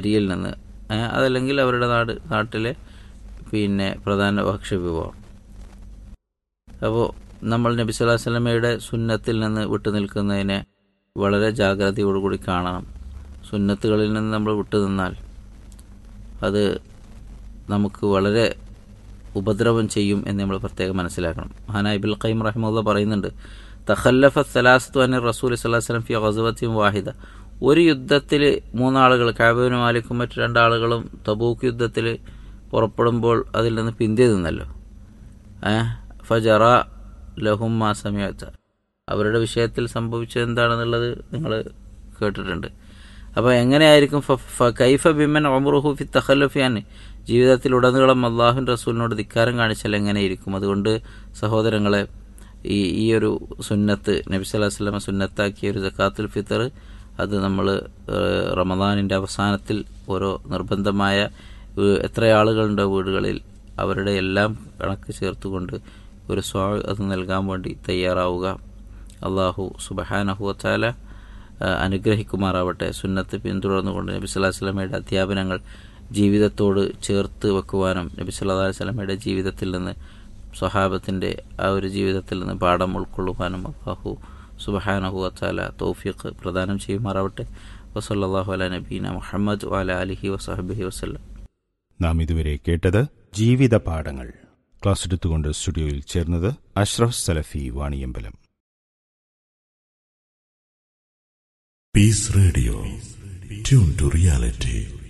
അരിയിൽ നിന്ന് ഏ, അതല്ലെങ്കിൽ അവരുടെ നാട് നാട്ടിലെ പിന്നെ പ്രധാന ഭക്ഷ്യവിഭവം അപ്പോൾ നമ്മൾ നബി സ്വല്ലല്ലാഹു അലൈഹി വസല്ലമയുടെ സുന്നത്തിൽ നിന്ന് വിട്ടുനിൽക്കുന്നതിനെ വളരെ ജാഗ്രതയോടുകൂടി കാണണം സുന്നത്തുകളിൽ നിന്ന് നമ്മൾ വിട്ടുനിന്നാൽ അത് നമുക്ക് വളരെ ഉപദ്രവം ചെയ്യും എന്ന് നമ്മൾ പ്രത്യേകം മനസ്സിലാക്കണം മഹാനായ ഇബുൽ ഖൈം റഹിമുള്ള പറയുന്നുണ്ട് തഖല്ലഫ സലാസ്തു അനി റസൂൽ സല്ലാഹു വസ്ലം ഫി ഗസവത്തിയും വാഹിദ ഒരു യുദ്ധത്തിൽ മൂന്നാളുകൾ കാബുവിനും മാലിക്കും മറ്റു രണ്ടാളുകളും തബൂക്ക് യുദ്ധത്തിൽ പുറപ്പെടുമ്പോൾ അതിൽ നിന്ന് പിന്തി നിന്നല്ലോ ഏഹ് ഫജറ ലഹും മാ സമയത്ത അവരുടെ വിഷയത്തിൽ സംഭവിച്ചത് എന്താണെന്നുള്ളത് നിങ്ങൾ കേട്ടിട്ടുണ്ട് അപ്പോൾ എങ്ങനെയായിരിക്കും ഫ- ഫ- കൈഫ ബിമൻ ഒമറുഹു ഫി തഖല്ലുഫിയാൻ ജീവിതത്തിൽ ഉടനീളം അള്ളാഹുൻ റസൂലിനോട് ധിക്കാരം കാണിച്ചാൽ എങ്ങനെയിരിക്കും അതുകൊണ്ട് സഹോദരങ്ങളെ ഈ ഈ ഒരു സുന്നത്ത് നബി സല്ലല്ലാഹു അലൈഹി വസല്ലമ സുന്നത്താക്കിയ ഒരു സക്കാത്തുൽ ഫിത്തർ അത് നമ്മൾ റമദാനിൻ്റെ അവസാനത്തിൽ ഓരോ നിർബന്ധമായ ഏഹ്, എത്ര ആളുകളുണ്ട് വീടുകളിൽ അവരുടെ എല്ലാം കണക്ക് ചേർത്തുകൊണ്ട് ഒരു സ്വാ അത് നൽകാൻ വേണ്ടി തയ്യാറാവുക അള്ളാഹു സുബഹാനഹുവത്താല അനുഗ്രഹിക്കുമാറാവട്ടെ സുന്നത്ത് പിന്തുടർന്നുകൊണ്ട് നബി സല്ലല്ലാഹു അലൈഹി വസല്ലമയുടെ അധ്യാപനങ്ങൾ ജീവിതത്തോട് ചേർത്ത് വെക്കുവാനും നബി സല്ലല്ലാഹു അലൈഹി വസല്ലമയുടെ ജീവിതത്തിൽ നിന്ന് സ്വഹാബത്തിൻ്റെ ആ ഒരു ജീവിതത്തിൽ നിന്ന് പാഠം ഉൾക്കൊള്ളുവാനും അള്ളാഹു സുബഹാനഹു വത്താല തൗഫീഖ് പ്രദാനം ചെയ്യുമാറാവട്ടെ വസല്ലാഹു അല നബീന മുഹമ്മദ് വാല അലിഹി വസഹബിഹി വസ്ലം നാം ഇതുവരെ കേട്ടത് ജീവിത പാഠങ്ങൾ ക്ലാസ് എടുത്തുകൊണ്ട് സ്റ്റുഡിയോയിൽ ചേർന്നത് അഷ്റഫ് സലഫി Vaniyambalam Peace Radio. Tune to reality.